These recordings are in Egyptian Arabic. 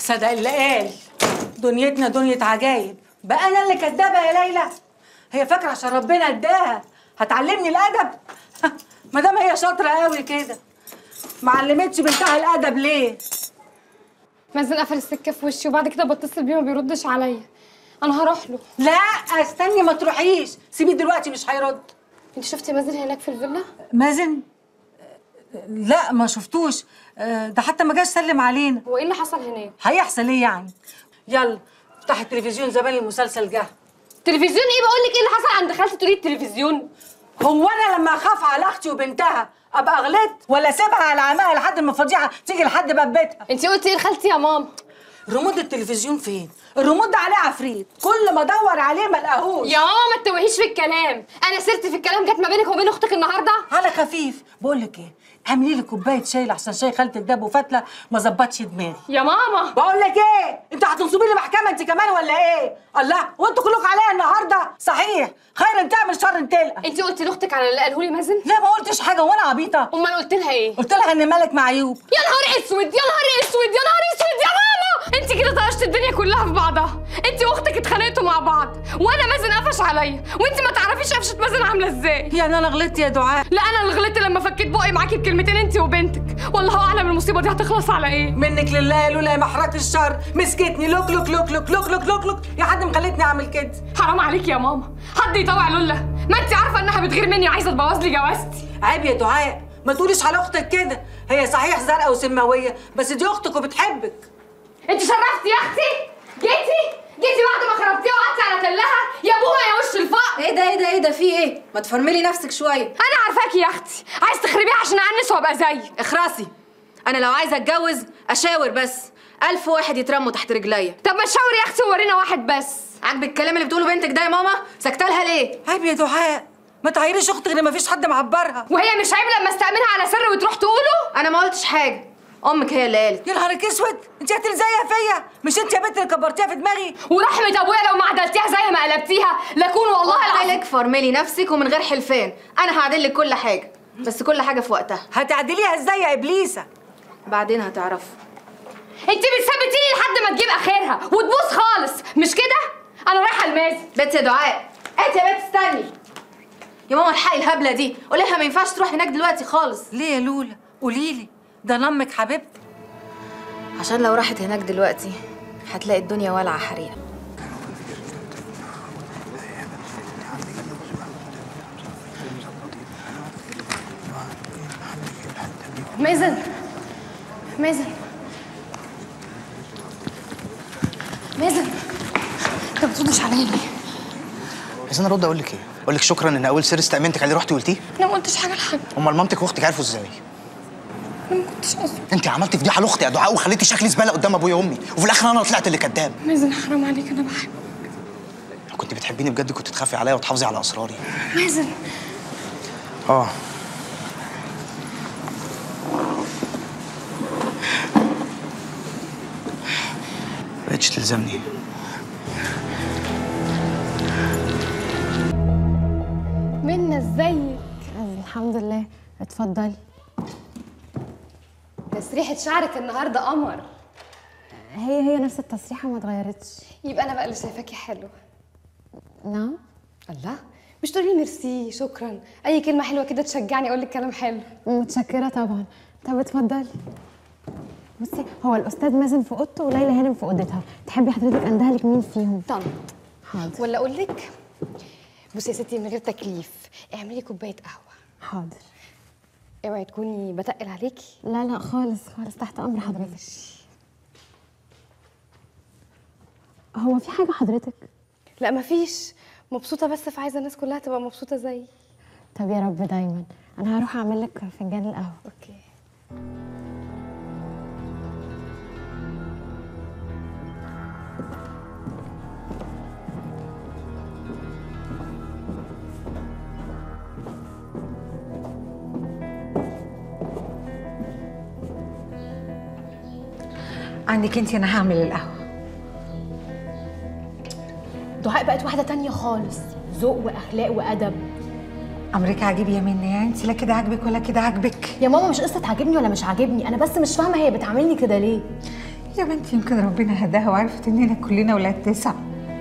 صدق اللي قال دنيتنا دنيا عجايب بقى انا اللي كدابه يا ليلى هي فاكره عشان ربنا اداها هتعلمني الادب ما دام هي شاطره قوي كده ما علمتش بنتها الادب ليه مازن قفل السكه في وشي وبعد كده بتصل بيه ما بيردش عليا انا هروح له لا استني ما تروحيش سيبيه دلوقتي مش هيرد انت شفتي مازن هناك في الفيلا مازن لا ما شفتوش آه، ده حتى ما جاش سلم علينا هو ايه اللي حصل هناك هيحصل ايه يعني يلا افتح التلفزيون زمان المسلسل جه تلفزيون ايه بقول لك ايه اللي حصل عند خالتي تقولي التلفزيون هو انا لما اخاف على اختي وبنتها ابقى غلطت ولا اسيبها على عماها لحد ما الفضيحه تيجي لحد باب بيتها انت قلتي ايه لخالتي يا ماما ريموت التلفزيون فين الريموت ده عليه عفريت كل ما ادور عليه ما الاقيهوش يا ماما ما تتوهيش في الكلام انا سرت في الكلام جت ما بينك وبين اختك النهارده على خفيف بقول لك ايه اعملي لي كوبايه شاي لحسن شاي خالتك ده ابو فتله ما ظبطش دماغي يا ماما بقول لك ايه انت هتنصبي لي محكمه انت كمان ولا ايه الله وانتوا كلكم عليا النهارده صحيح خير تعمل شر تلقى انت قلتي لاختك على اللي قاله لي مازن لا ما قلتش حاجه وانا عبيطه امال قلت لها ايه قلت لها ان مالك معيوب يا نهار اسود يا نهار اسود يا نهار اسود يا ماما انت كده طرشت الدنيا كلها في بعضها انت واختك اتخانقتوا مع بعض وانا مازن قفش عليا وانت ما تعرفيش قفشه مازن عامله ازاي يعني انا غلطت يا دعاء لا انا اللي غلطت لما فكيت بقي معاكي بكلمتين انت وبنتك والله اعلم المصيبه دي هتخلص على ايه منك لله لولا محرقة الشر مسكتني لوك لوك لوك لوك لوك لوك لوك لوك يا حد مخلتني اعمل كده حرام عليك يا ماما حد يطوع لولا ما انت عارفه انها بتغير مني وعايزه تبوظ لي جوازتي عيب يا دعاء ما تقوليش على اختك كده هي صحيح زرقاء وسماويه بس دي اختك وبتحبك انت شرفتي يا اختي جيتي جيتي بعد ما خربتيها وقعدتي على تلها يا ابوها يا وش الفقر ايه ده ايه ده ايه ده في ايه ما تفرملي نفسك شويه انا عارفاكي يا اختي عايز تخربيها عشان انس وابقى زيك اخرسي انا لو عايزه اتجوز اشاور بس الف واحد يترموا تحت رجليا طب ما تشاوري يا اختي وورينا واحد بس عاجبك الكلام اللي بتقوله بنتك ده يا ماما ساكته لها ليه عيب يا دعاء ما تعيريش اختك غير ما فيش حد معبرها وهي مش عيب لما استأمنها على سر وتروح تقوله انا ما قلتش حاجه امك هي اللي قالت يا نهارك اسود انت هتلزقيها فيا مش انت يا بنت اللي كبرتيها في دماغي ورحمة ابويا لو ما عدلتيها زي ما قلبتيها لكون والله قلت العظيم لك فرملي نفسك ومن غير حلفان انا هعدل لك كل حاجه بس كل حاجه في وقتها هتعدليها ازاي يا ابليسه بعدين هتعرفوا انت بتثبتيني لحد ما تجيب اخرها وتبوظ خالص مش كده انا رايحه المازن بنت يا دعاء انت يا بنت استني يا ماما الحقي الهبله دي قولي لها ما ينفعش تروح هناك دلوقتي خالص ليه يا لولا قولي لي ده انا امك حبيبتي عشان لو راحت هناك دلوقتي هتلاقي الدنيا والعه حريقه مازن مازن مازن انت ما بتردش عليا ليه؟ عايزين ارد اقول لك ايه؟ اقول لك شكرا ان اول سر استأمنتك عليه رحتي قلتيه؟ انا ما قلتش حاجه لحد امال مامتك واختك عرفوا ازاي؟ انا ما كنتش قصدي انت عملتي فضيحه لاختي يا دعاء وخليتي شكلي زباله قدام ابويا وامي وفي الاخر انا طلعت اللي كداب مازن حرام عليك انا بحبك لو كنت بتحبيني بجد كنت تخافي عليا وتحافظي على اسراري مازن اه بقتش تلزمني منا ازيك الحمد لله اتفضلي تسريحه شعرك النهارده قمر هي هي نفس التسريحه ما اتغيرتش يبقى انا بقى اللي شايفاكي حلوه نعم الله مش تقولي لي ميرسي شكرا اي كلمه حلوه كده تشجعني اقول لك كلام حلو متشكره طبعا طب اتفضلي بصي هو الاستاذ مازن في اوضته وليلى هانم في اوضتها تحبي حضرتك اندهى لك مين فيهم طنط حاضر ولا اقول لك بصي يا ستي من غير تكليف اعملي كوبايه قهوه حاضر اوعي تكوني بتقل عليكي لا لا خالص خالص تحت امر حضرتك هو في حاجه حضرتك لا مفيش مبسوطه بس فعايزه الناس كلها تبقى مبسوطه زيي طب يا رب دايما انا هروح اعمل لك فنجان القهوه اوكي عندك انت انا هعمل القهوه دعاء بقت واحدة تانية خالص ذوق وأخلاق وأدب امرك عاجب يا منى يعني انت لا كده عاجبك ولا كده عاجبك يا ماما مش قصة عاجبني ولا مش عاجبني أنا بس مش فاهمة هي بتعاملني كده ليه يا بنتي يمكن ربنا هداها وعرفت اننا كلنا ولاد تسع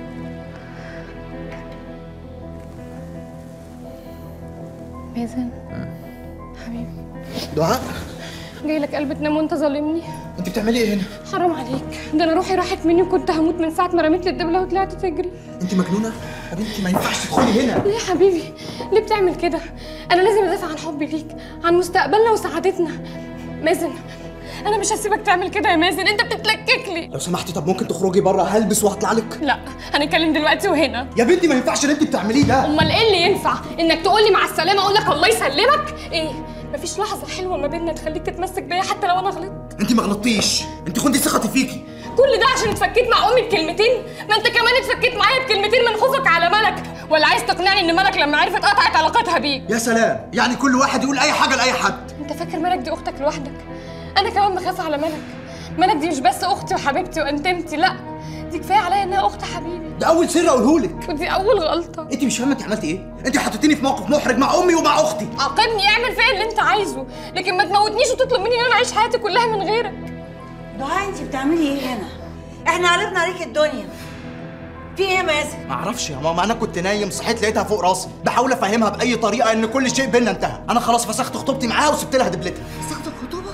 مازن حبيبي دعاء جاي لك قلب تنام وانت ظالمني انت بتعملي ايه هنا حرام عليك ده انا روحي راحت مني وكنت هموت من ساعه ما رميت لي الدبله وطلعت تجري انت مجنونه يا بنتي ما ينفعش تدخلي هنا ليه يا حبيبي ليه بتعمل كده انا لازم ادافع عن حبي ليك عن مستقبلنا وسعادتنا مازن انا مش هسيبك تعمل كده يا مازن انت بتتلكك لي لو سمحتي طب ممكن تخرجي بره هلبس وهطلع لك لا هنتكلم دلوقتي وهنا يا بنتي ما ينفعش اللي انت بتعمليه ده امال ايه اللي ينفع انك تقول لي مع السلامه اقول لك الله يسلمك ايه مفيش لحظه حلوه ما بيننا تخليك تتمسك بيا حتى لو انا غلطت انت ما غلطتيش انت خدي ثقتي فيكي كل ده عشان اتفكيت مع امي بكلمتين ما انت كمان اتفكيت معايا بكلمتين من خوفك على ملك ولا عايز تقنعني ان ملك لما عرفت قطعت علاقتها بيك يا سلام يعني كل واحد يقول اي حاجه لاي حد انت فاكر ملك دي اختك لوحدك انا كمان بخاف على ملك ملك دي مش بس اختي وحبيبتي وانتمتي لا دي كفايه عليا انها اخت حبيبي ده اول سر اقوله لك ودي اول غلطه انت مش فاهمه انت عملتي ايه انت حطيتيني في موقف محرج مع امي ومع اختي عاقبني اعمل فيا اللي انت عايزه لكن ما تموتنيش وتطلب مني ان انا اعيش حياتي كلها من غيرك دعاء انت بتعملي ايه هنا؟ احنا قلبنا عليك الدنيا في ايه يا مازن؟ ما اعرفش يا ماما انا كنت نايم صحيت لقيتها فوق راسي بحاول افهمها باي طريقه ان كل شيء بينا انتهى انا خلاص فسخت خطوبتي معاها وسبت لها دبلتها فسخت الخطوبة؟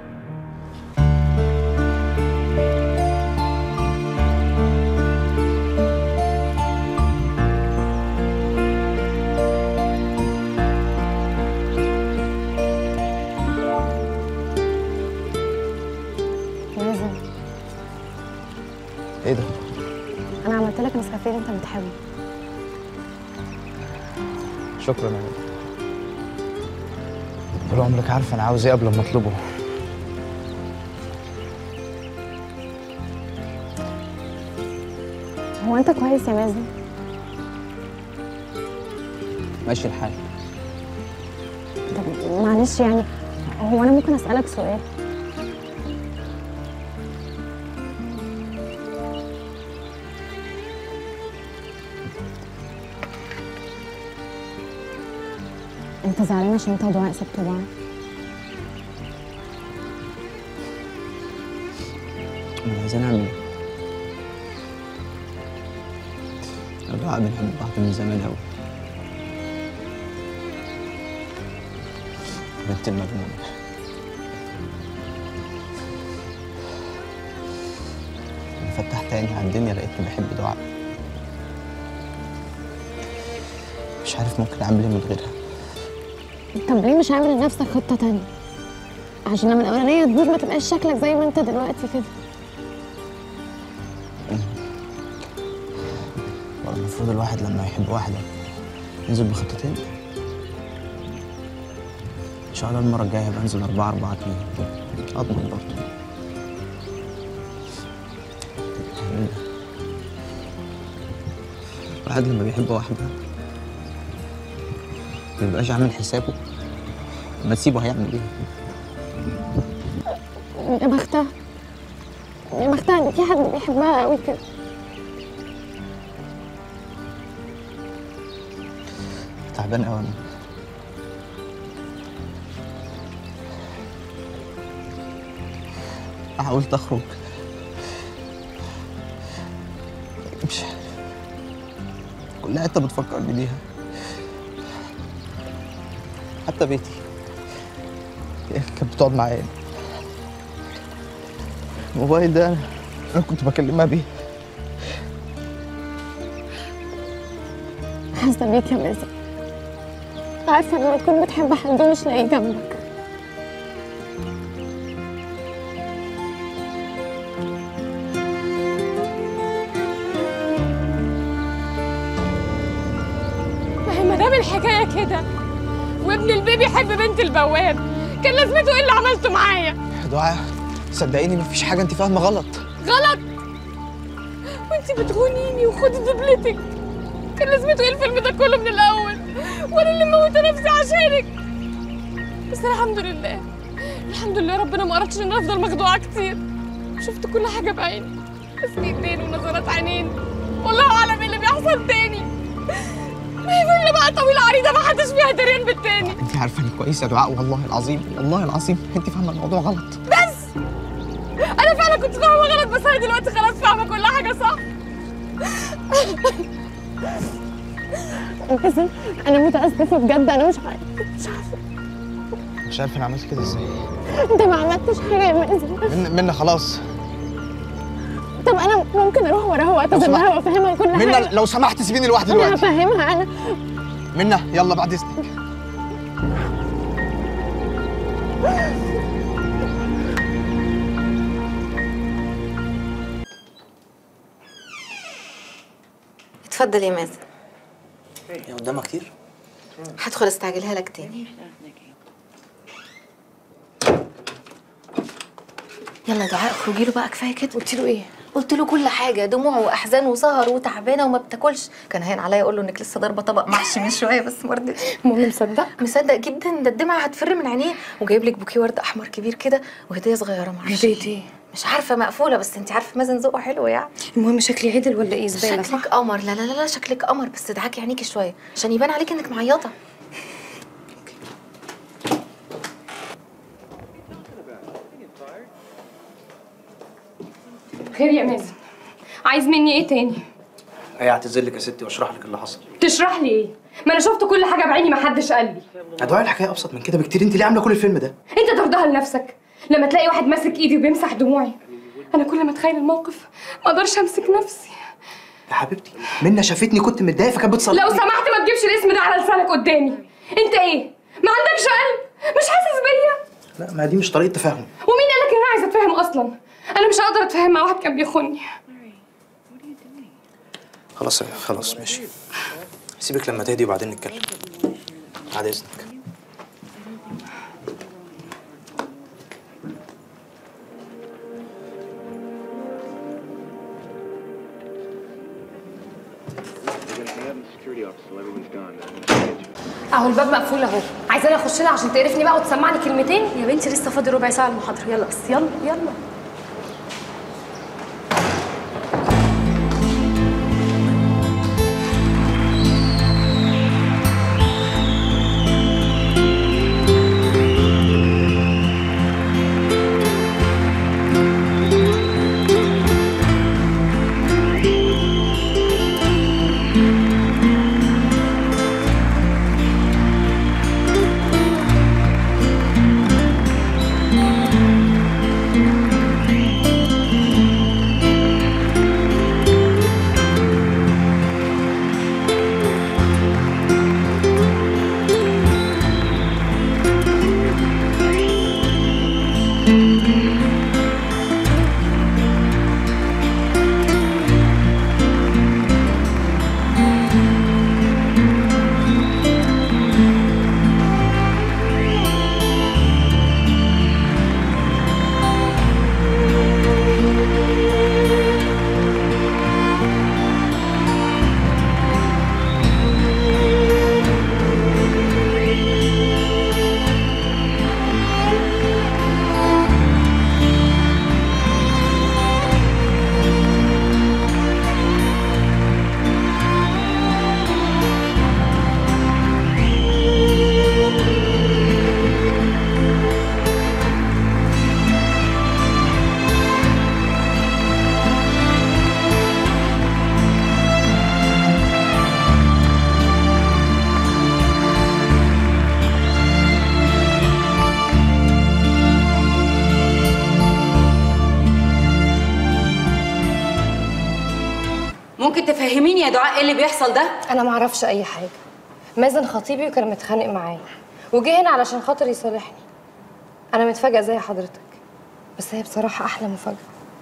مازن ايه ده انا عملت لك نسكافيه اللي انت بتحبه شكرا يا ماما طول عمرك عارفه انا عاوز ايه قبل ما اطلبه هو انت كويس يا مازن ماشي الحال طب معلش يعني هو انا ممكن اسالك سؤال انت زعلان عشان انت ودعاء سبتوا بعض انا عايزين اعمل ايه؟ انا ودعاء بنحب بعض من زمان قوي بنت المجنونة لما فتحت عيني على الدنيا لقيتني بحب دعاء مش عارف ممكن اعمل ايه من غيرها طب ليه مش عامل لنفسك خطه تانية عشان لما الاولانيه تبوظ ما تبقاش شكلك زي ما انت دلوقتي كده ولا المفروض الواحد لما يحب واحدة ينزل بخطتين إن شاء الله المرة الجاية هبقى أنزل أربعة أربعة اتنين أضمن برضه يعني الواحد لما بيحب واحدة مبيبقاش عامل حسابه لما تسيبه هيعمل إيه يا بختها يا بختها ان في حد بيحبها قوي كده تعبان قوي أنا حاولت أخرج مش كل حتة بتفكرني بيها حتى بيتي هي اللي كانت بتقعد معايا الموبايل ده أنا كنت بكلمها بيه حاسه بيك يا مازن عارفه لما تكون بتحب حد ومش لاقيه جنبك ما هي مدام الحكايه كده وابن البيبي يحب بنت البواب كان لازمته ايه اللي عملته معايا دعاء صدقيني مفيش حاجة أنت فاهمة غلط غلط وانت بتخونيني وخدي دبلتك كان لازمته ايه الفيلم ده كله من الاول وانا اللي موت نفسي عشانك بس الحمد لله الحمد لله ربنا ما اردش ان انا افضل مخدوعه كتير شفت كل حاجه بعيني بس ايدين ونظرات عينين والله اعلم ايه اللي بيحصل تاني ما هي فيلا بقى طويله عريضه ما حدش فيها دريان بالتاني أنت عارفة إني كويس يا دعاء والله العظيم والله العظيم أنت فاهمة الموضوع غلط بس انا فعلا كنت فاهمه غلط بس انا دلوقتي خلاص فاهمه كل حاجه صح مازن انا متاسفه بجد انا مش عارفه مش عارفه مش عارف انا عملت كده ازاي انت ما عملتش حاجه يا مازن من منا خلاص طب انا ممكن اروح وراها واعتذر سمحت. لها وافهمها كل منا حاجه لو سمحت سيبيني لوحدي انا دلوقتي هفهمها انا منا يلا بعد اذنك اتفضل يا مازن هي قدامها كتير هدخل استعجلها لك تاني يلا يا دعاء اخرجي له بقى كفايه كده قلت له ايه قلت له كل حاجه دموع واحزان وسهر وتعبانه وما بتاكلش كان هين عليا اقول له انك لسه ضاربه طبق محشي من شويه بس ما رضيتش المهم مصدق مصدق جدا ده الدمعه هتفر من عينيه وجايب لك بوكيه ورد احمر كبير كده وهديه صغيره معرفش هدية ايه؟ مش عارفه مقفوله بس انت عارفه مازن ذوقه حلو يعني المهم شكلي عدل ولا ايه زباله شكلك قمر لا لا لا لا شكلك قمر بس ادعكي عينيكي شويه عشان يبان عليك انك معيطه خير يا مازن عايز مني ايه تاني هي اعتذر لك يا ستي واشرح لك اللي حصل تشرح لي ايه ما انا شفت كل حاجه بعيني ما حدش قال لي ادعاء الحكايه ابسط من كده بكتير انت ليه عامله كل الفيلم ده انت ترضاها لنفسك لما تلاقي واحد ماسك ايدي وبيمسح دموعي انا كل ما اتخيل الموقف ما اقدرش امسك نفسي يا حبيبتي منى شافتني كنت متضايقه فكانت بتصلي لو سمحت ما تجيبش الاسم ده على لسانك قدامي انت ايه ما عندكش قلب مش حاسس بيا لا ما دي مش طريقه تفاهم ومين قالك ان انا عايزه اتفاهم اصلا انا مش هقدر اتفاهم مع واحد كان بيخوني خلاص خلاص ماشي سيبك لما تهدي وبعدين نتكلم بعد اذنك اهو الباب مقفول اهو عايزاني اخش لها عشان تقرفني بقى وتسمعني كلمتين يا بنتي لسه فاضل ربع ساعه المحاضره يلا بس يلا يلا ممكن تفهميني يا دعاء ايه اللي بيحصل ده انا ما اعرفش اي حاجه مازن خطيبي وكان متخانق معايا وجه هنا علشان خاطر يصالحني انا متفاجئه زي حضرتك بس هي بصراحه احلى مفاجاه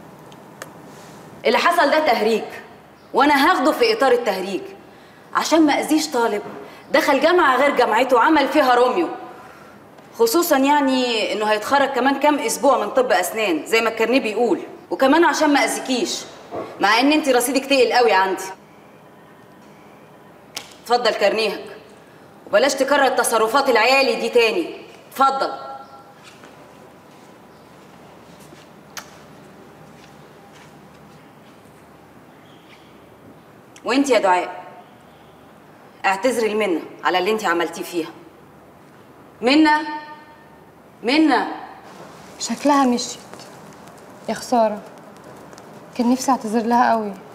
اللي حصل ده تهريج وانا هاخده في اطار التهريج عشان ما اذيش طالب دخل جامعه غير جامعته وعمل فيها روميو خصوصا يعني انه هيتخرج كمان كام اسبوع من طب اسنان زي ما الكارنيه بيقول وكمان عشان ما اذيكيش مع ان انت رصيدك تقل قوي عندي اتفضل كارنيهك وبلاش تكرر تصرفات العيالي دي تاني اتفضل وانت يا دعاء اعتذري لمنى على اللي انت عملتيه فيها منى منى شكلها مشيت يا خساره كان نفسي اعتذر لها قوي